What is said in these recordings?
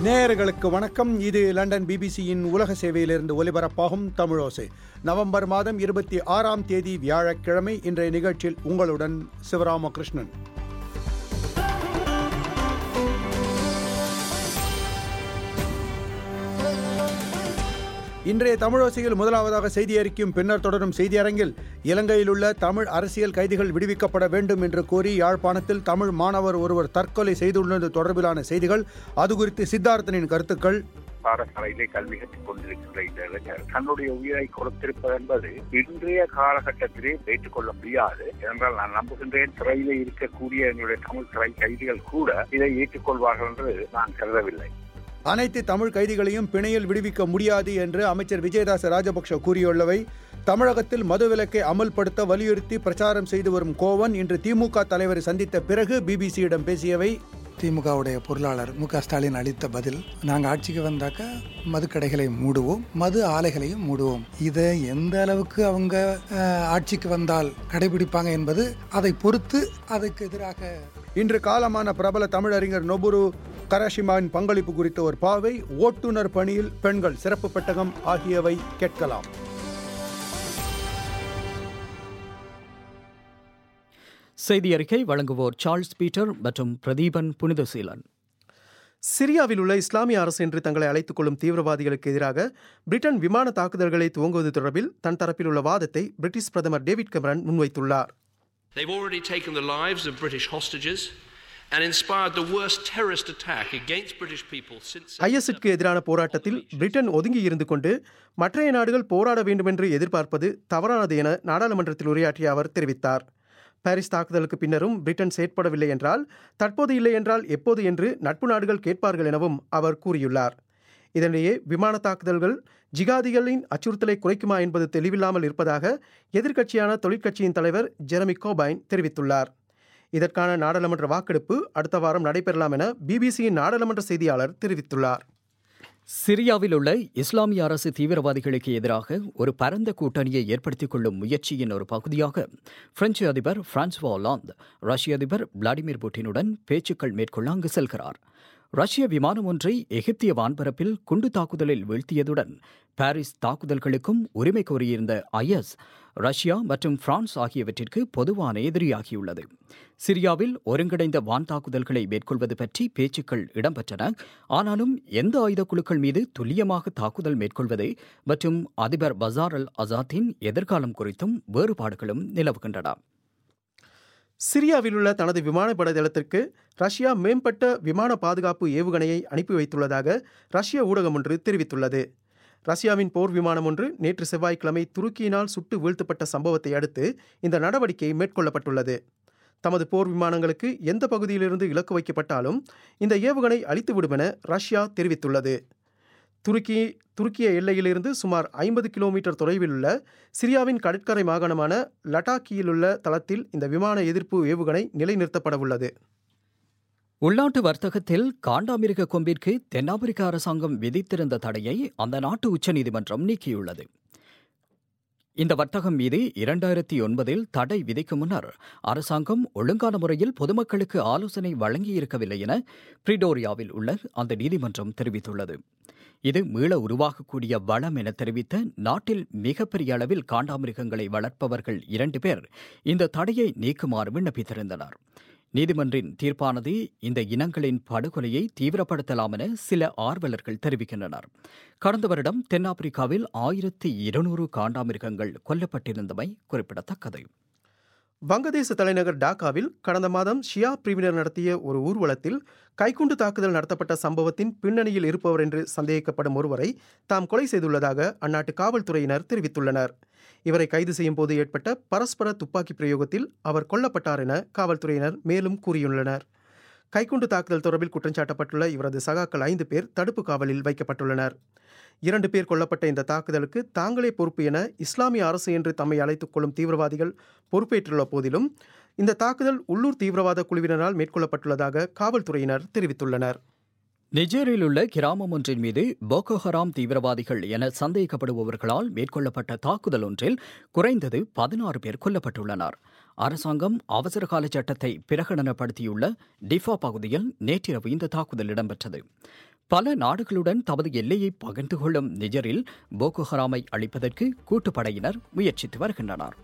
நேயர்களுக்கு வணக்கம் இது லண்டன் பிபிசியின் உலக சேவையிலிருந்து ஒலிபரப்பாகும் தமிழோசை நவம்பர் மாதம் இருபத்தி ஆறாம் தேதி வியாழக்கிழமை இன்றைய நிகழ்ச்சியில் உங்களுடன் சிவராமகிருஷ்ணன் இன்றைய தமிழோசையில் முதலாவதாக செய்தி அறிக்கையும் பின்னர் தொடரும் செய்தி அரங்கில் இலங்கையில் உள்ள தமிழ் அரசியல் கைதிகள் விடுவிக்கப்பட வேண்டும் என்று கோரி யாழ்ப்பாணத்தில் தமிழ் மாணவர் ஒருவர் தற்கொலை செய்துள்ளது தொடர்பிலான செய்திகள் அது குறித்து சித்தார்த்தனின் கருத்துக்கள் பாடசாலையிலே கல்வி கற்றுக் கொண்டிருக்கின்ற இந்த இளைஞர் தன்னுடைய உயிரை கொடுத்திருப்பது என்பது இன்றைய காலகட்டத்திலே ஏற்றுக்கொள்ள முடியாது என்றால் நான் நம்புகின்றேன் சிறையிலே இருக்கக்கூடிய எங்களுடைய தமிழ் சிறை கைதிகள் கூட இதை ஏற்றுக்கொள்வார்கள் என்று நான் கருதவில்லை அனைத்து தமிழ் கைதிகளையும் பிணையில் விடுவிக்க முடியாது என்று அமைச்சர் விஜயதாச ராஜபக்ஷ கூறியுள்ளவை தமிழகத்தில் மதுவிலக்கை அமல்படுத்த வலியுறுத்தி பிரச்சாரம் செய்து வரும் கோவன் இன்று திமுக தலைவரை சந்தித்த பிறகு பிபிசியிடம் பேசியவை திமுகவுடைய பொருளாளர் மு க ஸ்டாலின் அளித்த பதில் நாங்கள் ஆட்சிக்கு வந்தாக்க மதுக்கடைகளை மூடுவோம் மது ஆலைகளையும் மூடுவோம் இதை எந்த அளவுக்கு அவங்க அஹ், ஆட்சிக்கு வந்தால் கடைபிடிப்பாங்க என்பது அதை பொறுத்து அதுக்கு எதிராக இன்று காலமான பிரபல தமிழறிஞர் நொபுரு கராஷிமாவின் பங்களிப்பு குறித்த ஒரு பாவை ஓட்டுநர் பணியில் பெண்கள் சிறப்பு பெட்டகம் ஆகியவை கேட்கலாம் செய்தி அறிக்கை வழங்குவோர் சார்ல்ஸ் பீட்டர் மற்றும் பிரதீபன் புனிதசீலன் சிரியாவில் உள்ள இஸ்லாமிய அரசு என்று தங்களை அழைத்துக் கொள்ளும் தீவிரவாதிகளுக்கு எதிராக பிரிட்டன் விமான தாக்குதல்களை துவங்குவது தொடர்பில் தன் தரப்பில் உள்ள வாதத்தை பிரிட்டிஷ் பிரதமர் டேவிட் கெமரன் முன்வைத்துள்ளார் They've already taken the lives of British hostages and inspired the worst terrorist attack against British people since. ஐஎஸ்க்கு எதிரான போராட்டத்தில் பிரிட்டன் ஒதுங்கி இருந்து கொண்டு மற்றைய நாடுகள் போராட வேண்டுமென்று எதிர்பார்ப்பது தவறானது என நாடாளுமன்றத்தில் உரையாற்றிய அவர் தெரிவித்தார் பாரிஸ் தாக்குதலுக்கு பின்னரும் பிரிட்டன் செயற்படவில்லை என்றால் தற்போது இல்லை என்றால் எப்போது என்று நட்பு நாடுகள் கேட்பார்கள் எனவும் அவர் கூறியுள்ளார் இதனிடையே விமான தாக்குதல்கள் ஜிகாதிகளின் அச்சுறுத்தலை குறைக்குமா என்பது தெளிவில்லாமல் இருப்பதாக எதிர்க்கட்சியான தொழிற்கட்சியின் தலைவர் ஜெரமி கோபைன் தெரிவித்துள்ளார் இதற்கான நாடாளுமன்ற வாக்கெடுப்பு அடுத்த வாரம் நடைபெறலாம் என பிபிசியின் நாடாளுமன்ற செய்தியாளர் தெரிவித்துள்ளார் சிரியாவில் உள்ள இஸ்லாமிய அரசு தீவிரவாதிகளுக்கு எதிராக ஒரு பரந்த கூட்டணியை ஏற்படுத்திக் கொள்ளும் முயற்சியின் ஒரு பகுதியாக பிரெஞ்சு அதிபர் பிரான்சுவா ஒலாந்து ரஷ்ய அதிபர் விளாடிமிர் புட்டினுடன் பேச்சுக்கள் மேற்கொள்ள அங்கு செல்கிறார் ரஷ்ய விமானம் ஒன்றை எகிப்திய வான்பரப்பில் குண்டு தாக்குதலில் வீழ்த்தியதுடன் பாரிஸ் தாக்குதல்களுக்கும் உரிமை கோரியிருந்த ஐஎஸ் ரஷ்யா மற்றும் பிரான்ஸ் ஆகியவற்றிற்கு பொதுவான எதிரியாகியுள்ளது சிரியாவில் ஒருங்கிணைந்த வான் தாக்குதல்களை மேற்கொள்வது பற்றி பேச்சுக்கள் இடம்பெற்றன ஆனாலும் எந்த ஆயுத குழுக்கள் மீது துல்லியமாக தாக்குதல் மேற்கொள்வது மற்றும் அதிபர் பசார் அல் அசாத்தின் எதிர்காலம் குறித்தும் வேறுபாடுகளும் நிலவுகின்றன சிரியாவில் உள்ள தனது விமானப்படை தளத்திற்கு ரஷ்யா மேம்பட்ட விமான பாதுகாப்பு ஏவுகணையை அனுப்பி வைத்துள்ளதாக ரஷ்ய ஊடகம் ஒன்று தெரிவித்துள்ளது ரஷ்யாவின் போர் விமானம் ஒன்று நேற்று செவ்வாய்க்கிழமை துருக்கியினால் சுட்டு வீழ்த்தப்பட்ட சம்பவத்தை அடுத்து இந்த நடவடிக்கை மேற்கொள்ளப்பட்டுள்ளது தமது போர் விமானங்களுக்கு எந்த பகுதியிலிருந்து இலக்கு வைக்கப்பட்டாலும் இந்த ஏவுகணை அழித்துவிடும் என ரஷ்யா தெரிவித்துள்ளது துருக்கி துருக்கிய எல்லையிலிருந்து சுமார் ஐம்பது கிலோமீட்டர் தொலைவில் உள்ள சிரியாவின் கடற்கரை மாகாணமான லட்டாக்கியில் உள்ள தளத்தில் இந்த விமான எதிர்ப்பு ஏவுகணை நிலைநிறுத்தப்படவுள்ளது உள்நாட்டு வர்த்தகத்தில் காண்டாமிருக கொம்பிற்கு தென்னாப்பிரிக்க அரசாங்கம் விதித்திருந்த தடையை அந்த நாட்டு உச்சநீதிமன்றம் நீக்கியுள்ளது இந்த வர்த்தகம் மீது இரண்டாயிரத்தி ஒன்பதில் தடை விதிக்கும் முன்னர் அரசாங்கம் ஒழுங்கான முறையில் பொதுமக்களுக்கு ஆலோசனை வழங்கியிருக்கவில்லை என பிரிடோரியாவில் உள்ள அந்த நீதிமன்றம் தெரிவித்துள்ளது இது மீள உருவாகக்கூடிய வளம் என தெரிவித்த நாட்டில் மிகப்பெரிய அளவில் காண்டாமிருகங்களை வளர்ப்பவர்கள் இரண்டு பேர் இந்த தடையை நீக்குமாறு விண்ணப்பித்திருந்தனர் நீதிமன்றின் தீர்ப்பானது இந்த இனங்களின் படுகொலையை தீவிரப்படுத்தலாம் என சில ஆர்வலர்கள் தெரிவிக்கின்றனர் கடந்த வருடம் தென்னாப்பிரிக்காவில் ஆயிரத்தி இருநூறு காண்டாமிருகங்கள் கொல்லப்பட்டிருந்தமை குறிப்பிடத்தக்கது வங்கதேச தலைநகர் டாக்காவில் கடந்த மாதம் ஷியா பிரிவினர் நடத்திய ஒரு ஊர்வலத்தில் கைக்குண்டு தாக்குதல் நடத்தப்பட்ட சம்பவத்தின் பின்னணியில் இருப்பவர் என்று சந்தேகிக்கப்படும் ஒருவரை தாம் கொலை செய்துள்ளதாக அந்நாட்டு காவல்துறையினர் தெரிவித்துள்ளனர் இவரை கைது செய்யும் போது ஏற்பட்ட பரஸ்பர துப்பாக்கி பிரயோகத்தில் அவர் கொல்லப்பட்டார் என காவல்துறையினர் மேலும் கூறியுள்ளனர் கைக்குண்டு தாக்குதல் தொடர்பில் குற்றஞ்சாட்டப்பட்டுள்ள இவரது சகாக்கள் ஐந்து பேர் தடுப்பு காவலில் வைக்கப்பட்டுள்ளனர் இரண்டு பேர் கொல்லப்பட்ட இந்த தாக்குதலுக்கு தாங்களே பொறுப்பு என இஸ்லாமிய அரசு என்று தம்மை அழைத்துக் கொள்ளும் தீவிரவாதிகள் பொறுப்பேற்றுள்ள போதிலும் இந்த தாக்குதல் உள்ளூர் தீவிரவாத குழுவினரால் மேற்கொள்ளப்பட்டுள்ளதாக காவல்துறையினர் தெரிவித்துள்ளனர் நிஜேரியில் உள்ள கிராமம் ஒன்றின் மீது போகோ ஹராம் தீவிரவாதிகள் என சந்தேகிக்கப்படுபவர்களால் மேற்கொள்ளப்பட்ட தாக்குதல் ஒன்றில் குறைந்தது பதினாறு பேர் கொல்லப்பட்டுள்ளனர் அரசாங்கம் அவசரகால சட்டத்தை பிரகடனப்படுத்தியுள்ள டிஃபா பகுதியில் நேற்றிரவு இந்த தாக்குதல் இடம்பெற்றது பல நாடுகளுடன் தமது எல்லையை பகிர்ந்து கொள்ளும் நிஜரில் போகோ ஹராமை அழிப்பதற்கு கூட்டுப்படையினர் முயற்சித்து வருகின்றனர்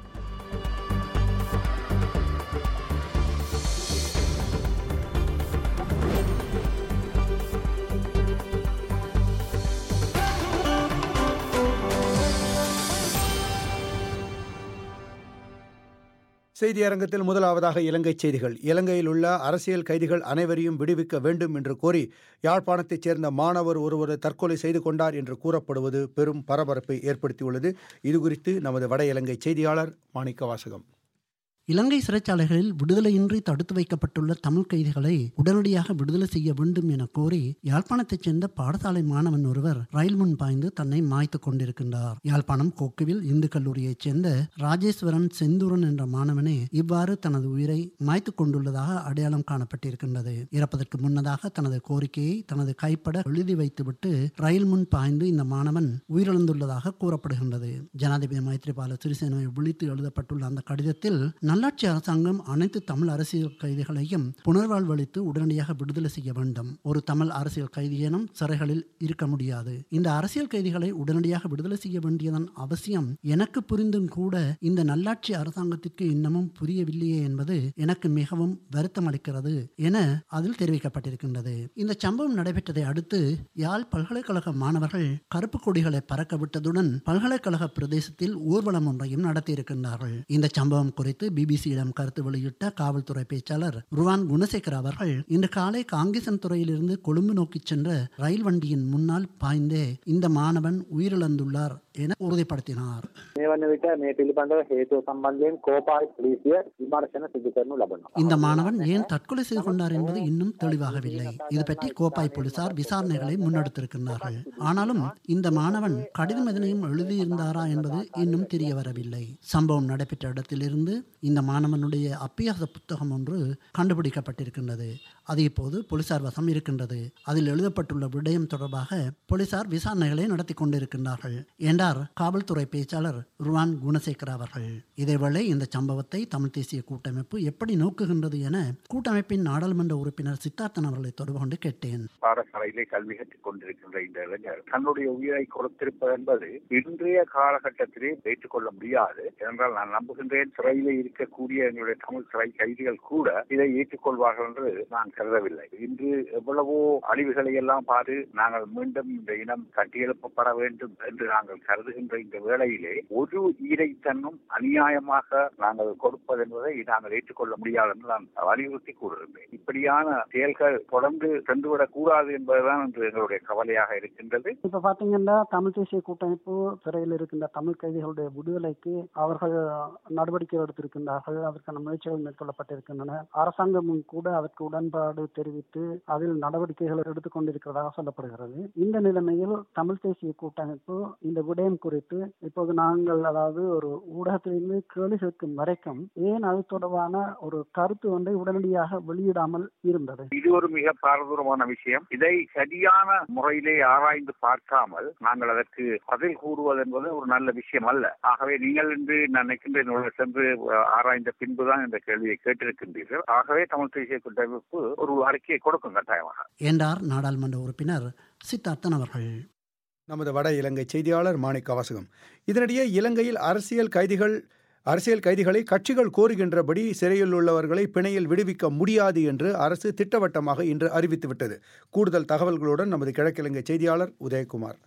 செய்தி அரங்கத்தில் முதலாவதாக இலங்கை செய்திகள் இலங்கையில் உள்ள அரசியல் கைதிகள் அனைவரையும் விடுவிக்க வேண்டும் என்று கோரி யாழ்ப்பாணத்தைச் சேர்ந்த மாணவர் ஒருவர் தற்கொலை செய்து கொண்டார் என்று கூறப்படுவது பெரும் பரபரப்பை ஏற்படுத்தியுள்ளது இதுகுறித்து நமது வட இலங்கை செய்தியாளர் மாணிக்க வாசகம் இலங்கை சிறைச்சாலைகளில் விடுதலையின்றி தடுத்து வைக்கப்பட்டுள்ள தமிழ் கைதிகளை உடனடியாக விடுதலை செய்ய வேண்டும் என கோரி யாழ்ப்பாணத்தைச் சேர்ந்த பாடசாலை மாணவன் ஒருவர் ரயில் முன் பாய்ந்து தன்னை மாய்த்து கொண்டிருக்கின்றார் யாழ்ப்பாணம் கொக்குவில் இந்து கல்லூரியைச் சேர்ந்த ராஜேஸ்வரன் செந்தூரன் என்ற மாணவனே இவ்வாறு தனது உயிரை மாய்த்து கொண்டுள்ளதாக அடையாளம் காணப்பட்டிருக்கின்றது இறப்பதற்கு முன்னதாக தனது கோரிக்கையை தனது கைப்பட எழுதி வைத்துவிட்டு ரயில் முன் பாய்ந்து இந்த மாணவன் உயிரிழந்துள்ளதாக கூறப்படுகின்றது ஜனாதிபதி மைத்ரிபால சிறிசேனவை விழித்து எழுதப்பட்டுள்ள அந்த கடிதத்தில் நல்லாட்சி அரசாங்கம் அனைத்து தமிழ் அரசியல் கைதிகளையும் புனர்வாழ்வளித்து உடனடியாக விடுதலை செய்ய வேண்டும் ஒரு தமிழ் அரசியல் கைதியேனும் சிறைகளில் இருக்க முடியாது இந்த அரசியல் கைதிகளை உடனடியாக விடுதலை செய்ய வேண்டியதன் அவசியம் எனக்கு புரிந்தும் கூட இந்த நல்லாட்சி அரசாங்கத்திற்கு இன்னமும் புரியவில்லையே என்பது எனக்கு மிகவும் வருத்தம் அளிக்கிறது என அதில் தெரிவிக்கப்பட்டிருக்கின்றது இந்த சம்பவம் நடைபெற்றதை அடுத்து யாழ் பல்கலைக்கழக மாணவர்கள் கருப்பு கொடிகளை பறக்க விட்டதுடன் பல்கலைக்கழக பிரதேசத்தில் ஊர்வலம் ஒன்றையும் நடத்தியிருக்கின்றார்கள் இந்த சம்பவம் குறித்து பிபிசியிடம் கருத்து வெளியிட்ட காவல்துறை பேச்சாளர் ருவான் குணசேகர் அவர்கள் இன்று காலை காங்கேசன் துறையிலிருந்து கொழும்பு நோக்கி சென்ற ரயில் வண்டியின் முன்னால் பாய்ந்தே இந்த மாணவன் உயிரிழந்துள்ளார் என உறுதிப்படுத்தினார் මේ වන විට මේ පිළිබඳව හේතුව සම්බන්ධයෙන් කෝපායි පොලිසිය විමර්ශන සිදු කරනු ලබනවා. இந்த மாணவன் ஏன் தற்கொலை செய்து கொண்டார் என்பது இன்னும் தெளிவாகவில்லை இது பற்றி கோப்பாய் போலீசார் விசாரணைகளை முன்னெடுத்திருக்கின்றார்கள் ஆனாலும் இந்த மாணவன் கடிதம் எதனையும் எழுதியிருந்தாரா என்பது இன்னும் தெரிய வரவில்லை சம்பவம் நடைபெற்ற இடத்திலிருந்து இந்த மாணவனுடைய அப்பியாச புத்தகம் ஒன்று கண்டுபிடிக்கப்பட்டிருக்கின்றது அது இப்போது போலீசார் வசம் இருக்கின்றது அதில் எழுதப்பட்டுள்ள விடயம் தொடர்பாக போலீசார் விசாரணைகளை நடத்தி கொண்டிருக்கின்றார்கள் என்றார் காவல்துறை பேச்சாளர் ருவான் குணசேகர் அவர்கள் இதேவேளை இந்த சம்பவத்தை தமிழ் தேசிய கூட்டமைப்பு எப்படி நோக்குகின்றது என கூட்டமைப்பின் நாடாளுமன்ற உறுப்பினர் சித்தார்த்தன் அவர்களை தொடர்பு கொண்டு கேட்டேன் பாடசாலையிலே கல்வி கற்றுக் கொண்டிருக்கின்ற இந்த இளைஞர் தன்னுடைய உயிரை கொடுத்திருப்பது என்பது இன்றைய காலகட்டத்திலே ஏற்றுக்கொள்ள முடியாது என்றால் நான் நம்புகின்றேன் சிறையிலே இருக்கக்கூடிய எங்களுடைய தமிழ் சிறை கைதிகள் கூட இதை ஏற்றுக்கொள்வார்கள் என்று நான் கருதவில்லை இன்று எவ்வளவோ அழிவுகளை எல்லாம் பார்த்து நாங்கள் மீண்டும் இந்த இனம் கட்டியெழுப்பப்பட வேண்டும் என்று நாங்கள் கருதுகின்ற இந்த வேளையிலே ஒரு ஈரை தன்னும் அநியாயமாக நாங்கள் கொடுப்பது என்பதை நாங்கள் ஏற்றுக்கொள்ள முடியாது என்று நான் வலியுறுத்தி கூறுகின்றேன் இப்படியான செயல்கள் தொடர்ந்து சென்றுவிடக் கூடாது என்பதுதான் இன்று எங்களுடைய கவலையாக இருக்கின்றது இப்ப பாத்தீங்கன்னா தமிழ் தேசிய கூட்டமைப்பு சிறையில் இருக்கின்ற தமிழ் கைதிகளுடைய விடுதலைக்கு அவர்கள் நடவடிக்கை எடுத்திருக்கின்றார்கள் அதற்கான முயற்சிகள் மேற்கொள்ளப்பட்டிருக்கின்றன அரசாங்கமும் கூட அதற்கு உடன்பாடு தெரிவித்து அதில் நடவடிக்கைகள் எடுத்துக் கொண்டிருக்கிறதாக சொல்லப்படுகிறது இந்த நிலைமையில் தமிழ் தேசிய கூட்டமைப்பு இந்த விடயம் குறித்து இப்போது நாங்கள் அதாவது ஒரு ஊடகத்திலிருந்து கேள்வி கேட்கும் வரைக்கும் ஏன் அது தொடர்பான ஒரு கருத்து ஒன்றை உடனடியாக வெளியிடாமல் இருந்தது இது ஒரு மிக பாரதூரமான விஷயம் இதை சரியான முறையிலே ஆராய்ந்து பார்க்காமல் நாங்கள் அதற்கு பதில் கூறுவது என்பது ஒரு நல்ல விஷயம் அல்ல ஆகவே நீங்கள் இன்று நான் நினைக்கின்றேன் உள்ள சென்று அஹ், ஆராய்ந்த பின்புதான் இந்த கேள்வியை கேட்டிருக்கின்றீர்கள் ஆகவே தமிழ் தேசிய கூட்டமைப்பு ஒரு அறிக்கையை கொடுக்கும் கட்டாயமாக என்றார் நாடாளுமன்ற உறுப்பினர் சித்தார்த்தன் அவர்கள் நமது வட இலங்கை செய்தியாளர் மாணிக்க வாசகம் இதனிடையே இலங்கையில் அரசியல் கைதிகள் அரசியல் கைதிகளை கட்சிகள் கோருகின்றபடி சிறையில் உள்ளவர்களை பிணையில் விடுவிக்க முடியாது என்று அரசு திட்டவட்டமாக இன்று அறிவித்துவிட்டது கூடுதல் தகவல்களுடன் நமது கிழக்கிழங்கை செய்தியாளர் உதயகுமார்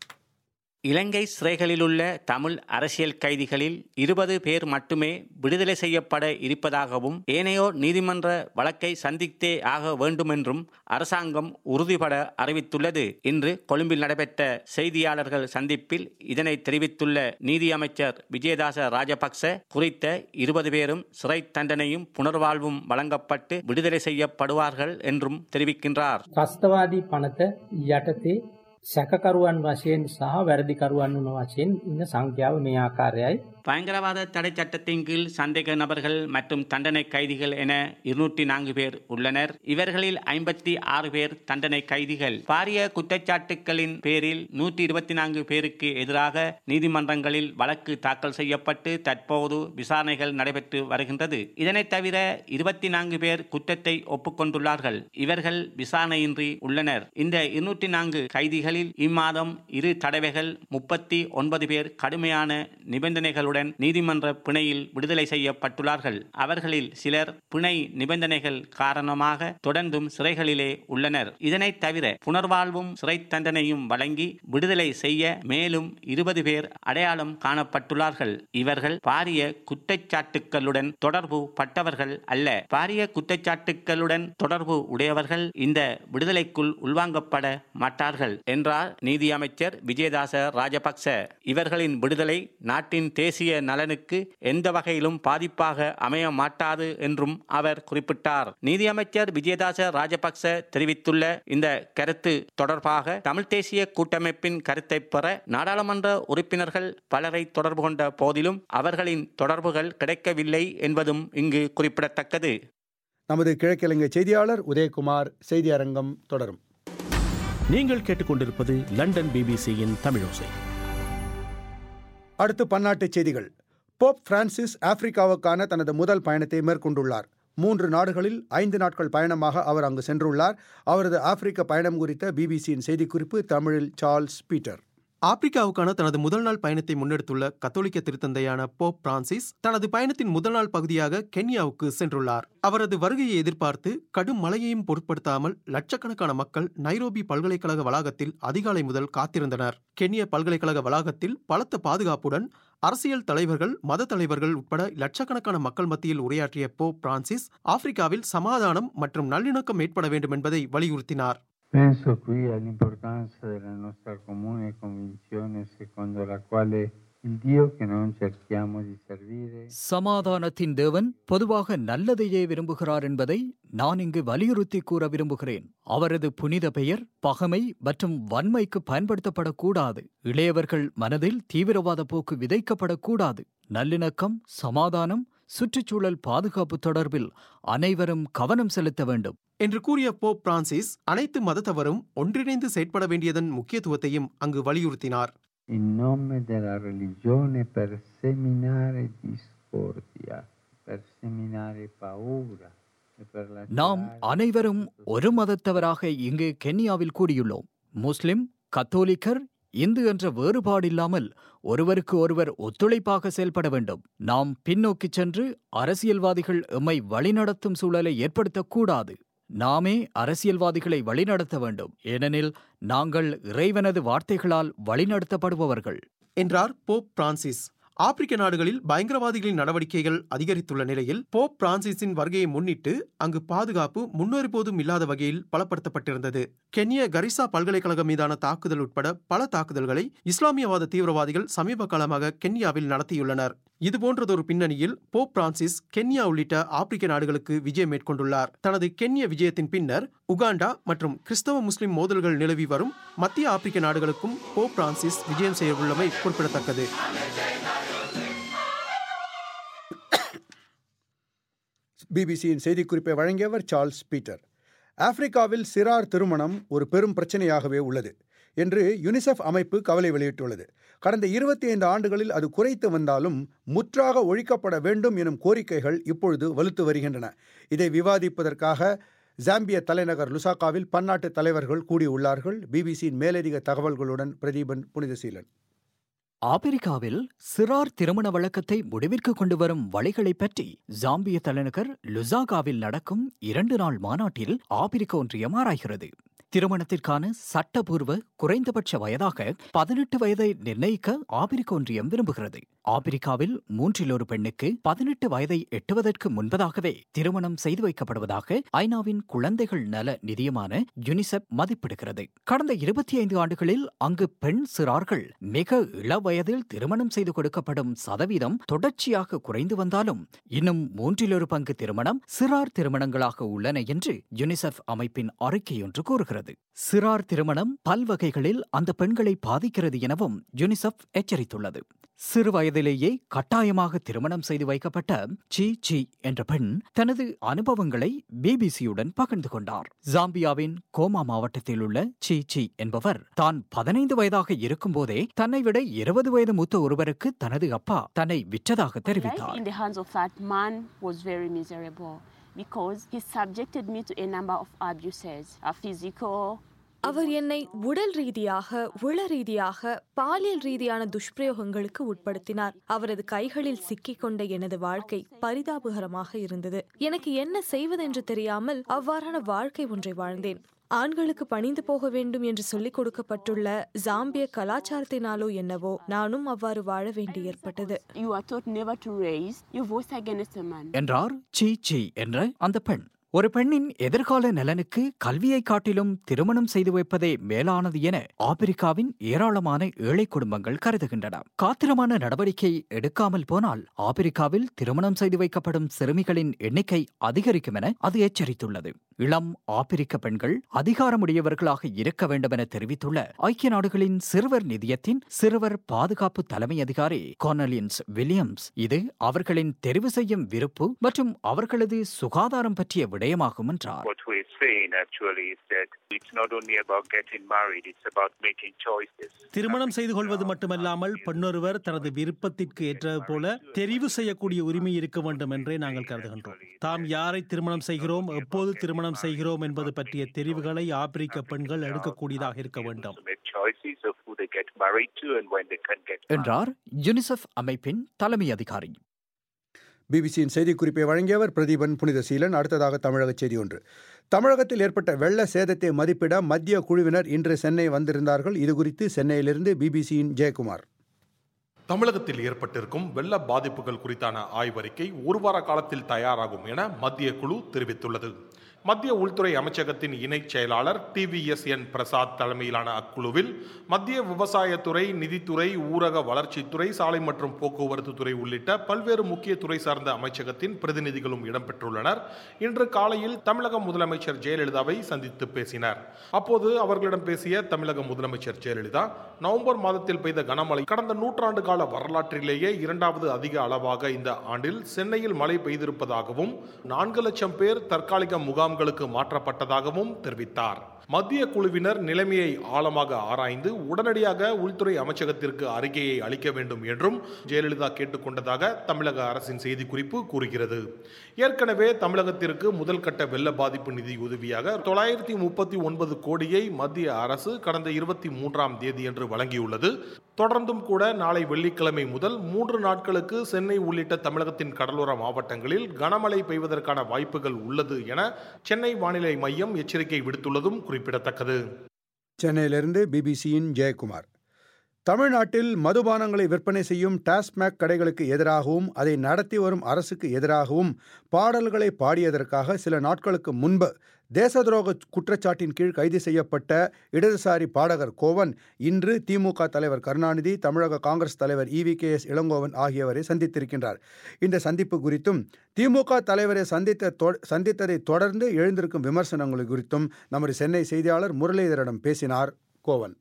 இலங்கை சிறைகளிலுள்ள தமிழ் அரசியல் கைதிகளில் இருபது பேர் மட்டுமே விடுதலை செய்யப்பட இருப்பதாகவும் ஏனையோர் நீதிமன்ற வழக்கை சந்தித்தே ஆக வேண்டுமென்றும் அரசாங்கம் உறுதிபட அறிவித்துள்ளது இன்று கொழும்பில் நடைபெற்ற செய்தியாளர்கள் சந்திப்பில் இதனை தெரிவித்துள்ள நீதியமைச்சர் விஜயதாச ராஜபக்ச குறித்த இருபது பேரும் சிறை தண்டனையும் புனர்வாழ்வும் வழங்கப்பட்டு விடுதலை செய்யப்படுவார்கள் என்றும் தெரிவிக்கின்றார் ත්‍රස්තවාදී පනත යටතේ සැකකරුවන් වශයෙන් සහ වැරදිකරුවන් වන වශයෙන් ඉන්න සංඛ්‍යාව මේ ආකාරයයි பயங்கரவாத தடை சட்டத்தின் கீழ் சந்தேக நபர்கள் மற்றும் தண்டனை கைதிகள் என இருநூற்றி நான்கு பேர் உள்ளனர் இவர்களில் ஐம்பத்தி ஆறு பேர் தண்டனை கைதிகள் பாரிய குற்றச்சாட்டுகளின் பேரில் நூற்றி இருபத்தி நான்கு பேருக்கு எதிராக நீதிமன்றங்களில் வழக்கு தாக்கல் செய்யப்பட்டு தற்போது விசாரணைகள் நடைபெற்று வருகின்றது இதனைத் தவிர இருபத்தி நான்கு பேர் குற்றத்தை ஒப்புக்கொண்டுள்ளார்கள் இவர்கள் விசாரணையின்றி உள்ளனர் இந்த இருநூற்றி நான்கு கைதிகளில் இம்மாதம் இரு தடவைகள் முப்பத்தி ஒன்பது பேர் கடுமையான நிபந்தனைகளுடன் நீதிமன்ற பிணையில் விடுதலை செய்யப்பட்டுள்ளார்கள் அவர்களில் சிலர் பிணை நிபந்தனைகள் காரணமாக தொடர்ந்தும் சிறைகளிலே உள்ளனர் இதனைத் தவிர புனர்வாழ்வும் சிறை தண்டனையும் வழங்கி விடுதலை செய்ய மேலும் இருபது பேர் அடையாளம் காணப்பட்டுள்ளார்கள் இவர்கள் பாரிய குற்றச்சாட்டுகளுடன் தொடர்பு பட்டவர்கள் அல்ல பாரிய குற்றச்சாட்டுகளுடன் தொடர்பு உடையவர்கள் இந்த விடுதலைக்குள் உள்வாங்கப்பட மாட்டார்கள் என்றார் நீதியமைச்சர் விஜயதாச ராஜபக்ச இவர்களின் விடுதலை நாட்டின் தேசிய நலனுக்கு எந்த வகையிலும் பாதிப்பாக அமைய மாட்டாது என்றும் அவர் குறிப்பிட்டார் நீதியமைச்சர் விஜயதாச ராஜபக்ச தெரிவித்துள்ள இந்த கருத்து தொடர்பாக தமிழ் தேசிய கூட்டமைப்பின் கருத்தை பெற நாடாளுமன்ற உறுப்பினர்கள் பலரை தொடர்பு கொண்ட போதிலும் அவர்களின் தொடர்புகள் கிடைக்கவில்லை என்பதும் இங்கு குறிப்பிடத்தக்கது நமது கிழக்கிழங்கை செய்தியாளர் உதயகுமார் செய்தி அரங்கம் தொடரும் நீங்கள் கேட்டுக்கொண்டிருப்பது லண்டன் பிபிசியின் தமிழோசை அடுத்து பன்னாட்டுச் செய்திகள் போப் பிரான்சிஸ் ஆப்பிரிக்காவுக்கான தனது முதல் பயணத்தை மேற்கொண்டுள்ளார் மூன்று நாடுகளில் ஐந்து நாட்கள் பயணமாக அவர் அங்கு சென்றுள்ளார் அவரது ஆப்பிரிக்க பயணம் குறித்த பிபிசியின் செய்திக்குறிப்பு தமிழில் சார்ல்ஸ் பீட்டர் ஆப்பிரிக்காவுக்கான தனது முதல் நாள் பயணத்தை முன்னெடுத்துள்ள கத்தோலிக்க திருத்தந்தையான போப் பிரான்சிஸ் தனது பயணத்தின் முதல் நாள் பகுதியாக கென்யாவுக்கு சென்றுள்ளார் அவரது வருகையை எதிர்பார்த்து கடும் மழையையும் பொருட்படுத்தாமல் லட்சக்கணக்கான மக்கள் நைரோபி பல்கலைக்கழக வளாகத்தில் அதிகாலை முதல் காத்திருந்தனர் கென்ய பல்கலைக்கழக வளாகத்தில் பலத்த பாதுகாப்புடன் அரசியல் தலைவர்கள் மத தலைவர்கள் உட்பட லட்சக்கணக்கான மக்கள் மத்தியில் உரையாற்றிய போப் பிரான்சிஸ் ஆப்பிரிக்காவில் சமாதானம் மற்றும் நல்லிணக்கம் ஏற்பட வேண்டும் என்பதை வலியுறுத்தினார் Penso qui all'importanza della nostra comune convinzione secondo la quale il Dio che non cerchiamo di servire சமாதானத்தின் தேவன் பொதுவாக நல்லதையே விரும்புகிறார் என்பதை நான் இங்கு வலியுறுத்தி கூற விரும்புகிறேன் அவரது புனித பெயர் பகமை மற்றும் வன்மைக்கு பயன்படுத்தப்படக்கூடாது இளையவர்கள் மனதில் தீவிரவாத போக்கு விதைக்கப்படக்கூடாது நல்லிணக்கம் சமாதானம் சுற்றுச்சூழல் பாதுகாப்பு தொடர்பில் அனைவரும் கவனம் செலுத்த வேண்டும் என்று கூறிய போப் பிரான்சிஸ் அனைத்து மதத்தவரும் ஒன்றிணைந்து செயற்பட வேண்டியதன் முக்கியத்துவத்தையும் அங்கு வலியுறுத்தினார் in nome della religione per seminare discordia, per seminare paura e per la நாம் அனைவரும் ஒரு மதத்தவராக இங்கு கென்யாவில் கூடியுள்ளோம் முஸ்லிம் கத்தோலிக்கர் இந்து என்ற வேறுபாடில்லாமல் ஒருவருக்கு ஒருவர் ஒத்துழைப்பாக செயல்பட வேண்டும் நாம் பின்னோக்கிச் சென்று அரசியல்வாதிகள் எம்மை வழிநடத்தும் சூழலை ஏற்படுத்தக்கூடாது நாமே அரசியல்வாதிகளை வழிநடத்த வேண்டும் ஏனெனில் நாங்கள் இறைவனது வார்த்தைகளால் வழிநடத்தப்படுபவர்கள் என்றார் போப் பிரான்சிஸ் ஆப்பிரிக்க நாடுகளில் பயங்கரவாதிகளின் நடவடிக்கைகள் அதிகரித்துள்ள நிலையில் போப் பிரான்சிஸின் வருகையை முன்னிட்டு அங்கு பாதுகாப்பு முன்னொருபோதும் இல்லாத வகையில் பலப்படுத்தப்பட்டிருந்தது கென்ய கரிசா பல்கலைக்கழகம் மீதான தாக்குதல் உட்பட பல தாக்குதல்களை இஸ்லாமியவாத தீவிரவாதிகள் சமீப காலமாக கென்யாவில் நடத்தியுள்ளனர் இதுபோன்றதொரு பின்னணியில் போப் பிரான்சிஸ் கென்யா உள்ளிட்ட ஆப்பிரிக்க நாடுகளுக்கு விஜயம் மேற்கொண்டுள்ளார் தனது கென்ய விஜயத்தின் பின்னர் உகாண்டா மற்றும் கிறிஸ்தவ முஸ்லிம் மோதல்கள் நிலவி வரும் மத்திய ஆப்பிரிக்க நாடுகளுக்கும் போப் பிரான்சிஸ் விஜயம் செய்யவுள்ளமை குறிப்பிடத்தக்கது பிபிசியின் செய்திக்குறிப்பை வழங்கியவர் சார்ல்ஸ் பீட்டர் ஆப்பிரிக்காவில் சிறார் திருமணம் ஒரு பெரும் பிரச்சனையாகவே உள்ளது என்று யுனிசெஃப் அமைப்பு கவலை வெளியிட்டுள்ளது கடந்த இருபத்தி ஐந்து ஆண்டுகளில் அது குறைத்து வந்தாலும் முற்றாக ஒழிக்கப்பட வேண்டும் எனும் கோரிக்கைகள் இப்பொழுது வலுத்து வருகின்றன இதை விவாதிப்பதற்காக ஜாம்பிய தலைநகர் லுசாக்காவில் பன்னாட்டு தலைவர்கள் கூடியுள்ளார்கள் பிபிசியின் மேலதிக தகவல்களுடன் பிரதீபன் புனிதசீலன் ஆப்பிரிக்காவில் சிறார் திருமண வழக்கத்தை முடிவிற்கு கொண்டு வரும் வழிகளை பற்றி ஜாம்பிய தலைநகர் லுசாகாவில் நடக்கும் இரண்டு நாள் மாநாட்டில் ஆப்பிரிக்க ஒன்றியம் ஆராய்கிறது திருமணத்திற்கான சட்டபூர்வ குறைந்தபட்ச வயதாக பதினெட்டு வயதை நிர்ணயிக்க ஆப்பிரிக்க ஒன்றியம் விரும்புகிறது ஆப்பிரிக்காவில் மூன்றில் ஒரு பெண்ணுக்கு பதினெட்டு வயதை எட்டுவதற்கு முன்பதாகவே திருமணம் செய்து வைக்கப்படுவதாக ஐநாவின் குழந்தைகள் நல நிதியமான யுனிசெப் மதிப்பிடுகிறது கடந்த இருபத்தி ஐந்து ஆண்டுகளில் அங்கு பெண் சிறார்கள் மிக இள வயதில் திருமணம் செய்து கொடுக்கப்படும் சதவீதம் தொடர்ச்சியாக குறைந்து வந்தாலும் இன்னும் மூன்றில் ஒரு பங்கு திருமணம் சிறார் திருமணங்களாக உள்ளன என்று யுனிசெஃப் அமைப்பின் அறிக்கையொன்று கூறுகிறது சிறார் திருமணம் பல்வகைகளில் அந்த பெண்களை பாதிக்கிறது எனவும் யுனிசெஃப் எச்சரித்துள்ளது சிறு வயதிலேயே கட்டாயமாக திருமணம் செய்து வைக்கப்பட்ட சி சி என்ற பெண் தனது அனுபவங்களை பிபிசியுடன் பகிர்ந்து கொண்டார் ஜாம்பியாவின் கோமா மாவட்டத்தில் உள்ள சி சி என்பவர் தான் பதினைந்து வயதாக இருக்கும்போதே தன்னை விட இருபது வயது மூத்த ஒருவருக்கு தனது அப்பா தன்னை விற்றதாக Life தெரிவித்தார் in the hands of that man was very miserable because he subjected me to a number of abuses, a physical, அவர் என்னை உடல் ரீதியாக உள ரீதியாக பாலியல் ரீதியான துஷ்பிரயோகங்களுக்கு உட்படுத்தினார் அவரது கைகளில் சிக்கிக்கொண்ட எனது வாழ்க்கை பரிதாபகரமாக இருந்தது எனக்கு என்ன செய்வதென்று தெரியாமல் அவ்வாறான வாழ்க்கை ஒன்றை வாழ்ந்தேன் ஆண்களுக்கு பணிந்து போக வேண்டும் என்று சொல்லிக் கொடுக்கப்பட்டுள்ள ஜாம்பிய கலாச்சாரத்தினாலோ என்னவோ நானும் அவ்வாறு வாழ வேண்டி ஏற்பட்டது you are taught never to raise your voice against a man. என்றார் சி சி என்ற அந்த பெண் ஒரு பெண்ணின் எதிர்கால நலனுக்கு கல்வியை காட்டிலும் திருமணம் செய்து வைப்பதே மேலானது என ஆப்பிரிக்காவின் ஏராளமான ஏழை குடும்பங்கள் கருதுகின்றன காத்திரமான நடவடிக்கை எடுக்காமல் போனால் ஆப்பிரிக்காவில் திருமணம் செய்து வைக்கப்படும் சிறுமிகளின் எண்ணிக்கை அதிகரிக்கும் என அது எச்சரித்துள்ளது இளம் ஆப்பிரிக்க பெண்கள் அதிகாரமுடையவர்களாக இருக்க வேண்டும் என தெரிவித்துள்ள ஐக்கிய நாடுகளின் சிறுவர் நிதியத்தின் சிறுவர் பாதுகாப்பு தலைமை அதிகாரி கோனலின்ஸ் வில்லியம்ஸ் இது அவர்களின் தெரிவு செய்யும் விருப்பு மற்றும் அவர்களது சுகாதாரம் பற்றிய விடயமாகும் என்றார் What we're saying actually is that it's not only about getting married, it's about making choices. திருமணம் செய்து கொள்வது மட்டுமல்லாமல் பெண்ணொருவர் தனது விருப்பத்திற்கு ஏற்றது போல தெரிவு செய்யக்கூடிய உரிமை இருக்க வேண்டும் என்றே நாங்கள் கருதுகின்றோம் தாம் யாரை திருமணம் செய்கிறோம் எப்போது திருமணம் செய்கிறோம் என்பது பற்றிய தெரிவுகளை ஆப்பிரிக்க பெண்கள் எடுக்கக்கூடியதாக இருக்க வேண்டும் Make choices of who they get married to and when they can get married. என்றார் யுனிசெஃப் அமைப்பின் தலைமை அதிகாரி பிபிசியின் செய்திக்குறிப்பை வழங்கியவர் பிரதீபன் புனிதசீலன் அடுத்ததாக தமிழக செய்தி ஒன்று தமிழகத்தில் ஏற்பட்ட வெள்ள சேதத்தை மதிப்பிட மத்திய குழுவினர் இன்று சென்னை வந்திருந்தார்கள் இதுகுறித்து சென்னையிலிருந்து பிபிசியின் ஜெயக்குமார் தமிழகத்தில் ஏற்பட்டிருக்கும் வெள்ள பாதிப்புகள் குறித்தான ஆய்வறிக்கை ஒரு வார காலத்தில் தயாராகும் என மத்திய குழு தெரிவித்துள்ளது மத்திய உள்துறை அமைச்சகத்தின் இணைச் செயலாளர் டிவிஎஸ் என் பிரசாத் தலைமையிலான அக்குழுவில் மத்திய விவசாயத்துறை நிதித்துறை ஊரக வளர்ச்சித்துறை சாலை மற்றும் போக்குவரத்து துறை உள்ளிட்ட பல்வேறு முக்கிய துறை சார்ந்த அமைச்சகத்தின் பிரதிநிதிகளும் இடம்பெற்றுள்ளனர் இன்று காலையில் தமிழக முதலமைச்சர் ஜெயலலிதாவை சந்தித்து பேசினர் அப்போது அவர்களிடம் பேசிய தமிழக முதலமைச்சர் ஜெயலலிதா நவம்பர் மாதத்தில் பெய்த கனமழை கடந்த நூற்றாண்டு கால வரலாற்றிலேயே இரண்டாவது அதிக அளவாக இந்த ஆண்டில் சென்னையில் மழை பெய்திருப்பதாகவும் நான்கு லட்சம் பேர் தற்காலிக முகாம்களுக்கு மாற்றப்பட்டதாகவும் தெரிவித்தார் மத்திய குழுவினர் நிலைமையை ஆழமாக ஆராய்ந்து உடனடியாக உள்துறை அமைச்சகத்திற்கு அறிக்கையை அளிக்க வேண்டும் என்றும் ஜெயலலிதா கேட்டுக்கொண்டதாக தமிழக அரசின் செய்திக்குறிப்பு கூறுகிறது ஏற்கனவே தமிழகத்திற்கு முதல் கட்ட வெள்ள பாதிப்பு நிதி உதவியாக தொள்ளாயிரத்தி முப்பத்தி ஒன்பது கோடியை மத்திய அரசு கடந்த இருபத்தி மூன்றாம் தேதியன்று வழங்கியுள்ளது தொடர்ந்தும் கூட நாளை வெள்ளிக்கிழமை முதல் மூன்று நாட்களுக்கு சென்னை உள்ளிட்ட தமிழகத்தின் கடலோர மாவட்டங்களில் கனமழை பெய்வதற்கான வாய்ப்புகள் உள்ளது என சென்னை வானிலை மையம் எச்சரிக்கை விடுத்துள்ளதும் குறிப்பிடத்தக்கது சென்னையிலிருந்து பிபிசியின் ஜெயக்குமார் தமிழ்நாட்டில் மதுபானங்களை விற்பனை செய்யும் டாஸ்மாக் கடைகளுக்கு எதிராகவும் அதை நடத்தி வரும் அரசுக்கு எதிராகவும் பாடல்களை பாடியதற்காக சில நாட்களுக்கு முன்பு தேச துரோக குற்றச்சாட்டின் கீழ் கைது செய்யப்பட்ட இடதுசாரி பாடகர் கோவன் இன்று திமுக தலைவர் கருணாநிதி தமிழக காங்கிரஸ் தலைவர் இவி கே எஸ் இளங்கோவன் ஆகியோரை சந்தித்திருக்கின்றார் இந்த சந்திப்பு குறித்தும் திமுக தலைவரை சந்தித்த தொ- சந்தித்ததை தொடர்ந்து எழுந்திருக்கும் விமர்சனங்கள் குறித்தும் நமது சென்னை செய்தியாளர் முரளிதரிடம் பேசினார் கோவன்